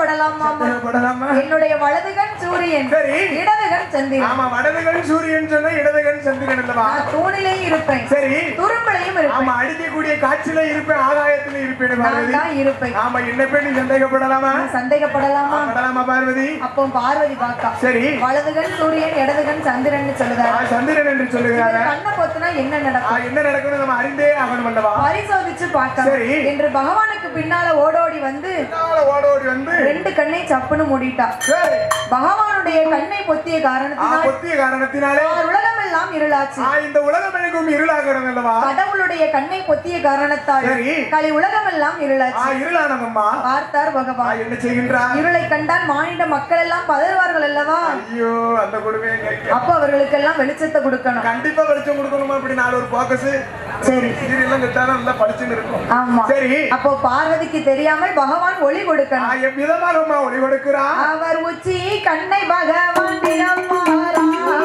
சந்தேகப்படலாம் மாமா சந்தேகப்படலாமா என்னுடைய வலதுகன் சூரியன் சரி. இடதுகன் சந்திரன் ஆமா வடதுகன் சூரியன் சொன்னா இடதுகன் சந்திரன் அல்லவா நான் தூணிலேயும் இருப்பேன் சரி துரும்பலையும் இருப்பேன் ஆமா அடிக்கக்கூடிய காட்சியில இருப்பேன் ஆகாயத்துல இருப்பேன் நான் பார்வதி தான் இருப்பேன் ஆமா என்ன பெண்ணு சந்தேகப்படலாமா நான் சந்தேகப்படலாமா படலாமா பார்வதி அப்போ பார்வதி பாக்கா சரி வலதுகன் சூரியன் இடதுகன் சந்திரன் ஆ, சொல்லுதாரு சந்திரன் என்று சொல்லுகிறாங்க கண்ணை பொத்துனா என்ன ஆ, நடக்கும் என்ன நடக்கும்னு நம்ம அறிந்தே ஆகணும் அல்லவா பரிசோதிச்சு பார்க்க சரி. என்று பகவானுக்கு பின்னால ஓடோடி வந்து பின்னால ஓட ஓடி வந்து ரெண்டு கண்ணை சப்புன்னு மூடிட்டா சரி பகவானுடைய கண்ணை பொத்திய ஆ, காரணத்தினால் பொத்திய காரணத்தினாலே ஆர் உலகமெல்லாம் இருளாச்சு ஆ, இந்த உலகம் எனக்கும் இருளாகிறது அல்லவா கடவுளுடைய கண்ணை பொத்திய காரணத்தால் சரி. கலி உலகமெல்லாம் ஆ இருளாச்சு இருளானதம்மா பார்த்தார் ஆ, பகவான் என்ன செய்கின்றார் இருளை கண்டால் மானிட மக்கள் எல்லாம் பதறுவார்கள் அல்லவா ஐயோ அந்த கொடுமையை கேட்க அப்ப அவர்களுக்கெல்லாம் வெளிச்சத்தை கொடுக்கணும் கண்டிப்பா வெளிச்சம் கொடுக்கணுமா அப்படி நாலு ஒரு போக்கஸ் சரி சீரியல்லாம் கிட்டாலும் நல்லா படிச்சுன்னு இருக்கும் ஆமா சரி அப்போ பார்வதிக்கு தெரியாமல் பகவான் ஒளி ஆ, கொடுக்கணும் எவ்விதமாகம்மா ஒளி கொடுக்கிறா அவர் உச்சி கண்ணை பகவான் திறப்பாரா.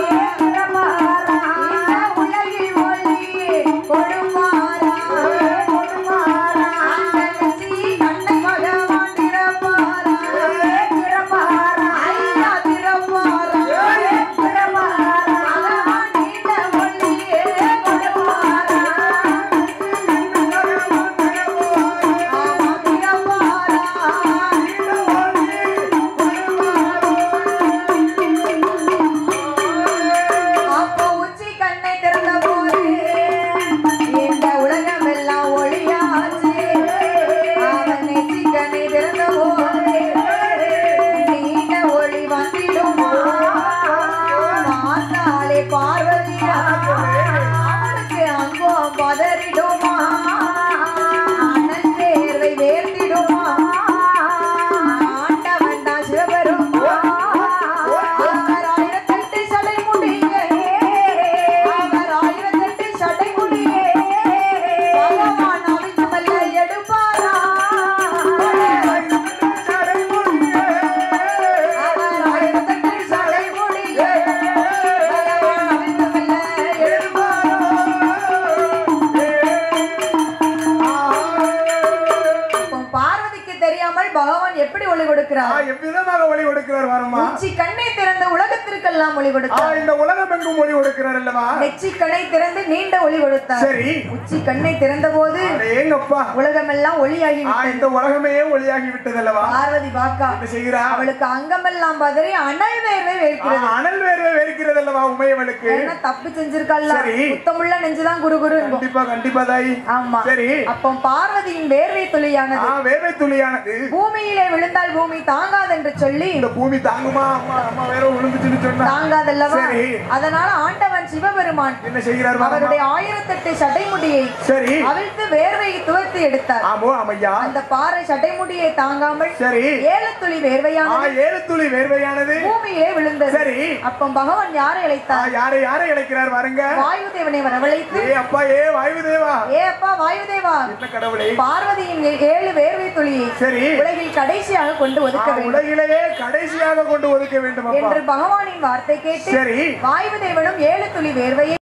இந்த உலகில் ஒளி கொடுப்பாரா. அந்த உச்சி கண்ணை பகவான் திறப்பாரா. ஐயா திறப்பாரா. பகவான் இந்த ஒளியே கொடுப்பாரா. ஆமா, திறப்பாரா. அப்போ உச்சி கண்ணை திறந்த போது இந்த உலகம் எல்லாம் ஒளியாச்சு அவன் நெச்சி கண்ணை திறந்த போது நீண்ட ஒளி வந்திடுமா பார்த்தாலே பார்வதியா அவனுக்கு அங்கோ பதறிடுமா அனல் தேர்வை வேர்த்திடுமா ஆண்டவன் தான் சிவபெருமா அவர் ஆயிரத்தெட்டு சடை முடியே அவர் ஆயிரத்தெட்டு சடை முடியே பகவான் அவிழ்த்து மெல்ல எடுப்பாரா அவர் ஆயிரத்தெட்டு சடை முடியே பகவான் அவிழ்த்து மெல்ல எடுப்பாரா இப்போ பார்வதிக்கு தெரியாமல் பகவான் எப்படி ஒளி ஆ, கொடுக்கிறார் எவ்விதமாக ஒளி கொடுக்கிறார் வரமா உச்சி கண்ணை திறந்த உலகத்திற்கெல்லாம் ஒளி ஆ, கொடுத்தார் இந்த உலகம் எங்கும் ஒளி கொடுக்கிறார் அல்லவா நெச்சி கண்ணை திறந்து நீண்ட ஒளி கொடுத்தார் சரி உச்சி கண்ணை திறந்த போது ஏங்கப்பா உலகமெல்லாம் ஒளியாகி ஆ, இந்த உலகமே ஒளியாகி விட்டது அல்லவா பார்வதி பாக்கா என்ன செய்கிறா அவளுக்கு அங்கமெல்லாம் பதறி அனல் வேர்வை ஆ, வேர்க்கிறது அனல் வேர்வை வெறுக்கிறது அல்லவா உமையவளுக்கு ஏன்னா தப்பு செஞ்சிருக்கல்ல சரி. சுத்தமுள்ள நெஞ்சுதான் குரு குரு கண்டிப்பா கண்டிப்பா தாய் ஆமா சரி அப்போ பார்வதியின் வேர்வை ஆ துளியானது வேர்வை துளியானது பூமியிலே விழுந்தால் பூமி தாங்காதென்று சொல்லி இந்த பூமி தாங்குமா அம்மா அம்மா வேற விழுந்துச்சுன்னு சொன்னா தாங்காதல்லவா சரி. அதனால ஆண்டவன் சிவபெருமான் என்ன செய்கிறார் வரமா? அவருடைய ஆயிரத்தெட்டு சடைமுடியை சரி அவிழ்த்து வேர்வையை துவர்த்தி எடுத்தார் ஆமோ அமையா அந்த பாறை சடைமுடியை தாங்காமல் சரி ஏலத்துளி ஆ வேர்வையானது ஏழு துளி வேர்வையானது பூமியிலே விழுந்தது சரி அப்போ பகவான் யாரை ஆ, அழைத்தார் யாரை யாரை இழைக்கிறார் பாருங்க வாயு தேவனை வரவழைத்து ஏ அப்பா ஏ வாயு தேவா ஏ அப்பா வாயுதேவா என்ன கடவுளே பார்வதியின் ஏ- ஏழு வேர்வை துளியை சரி உலகில் கடைசியாக கொண்டு ஆ, ஒதுக்க வேண்டும் உலகிலேயே கடைசியாக கொண்டு ஒதுக்க வேண்டும் அப்பா என்று பகவானின் வார்த்தை கேட்டு சரி வாயுதேவனும் ஏழு துளி வேர்வையை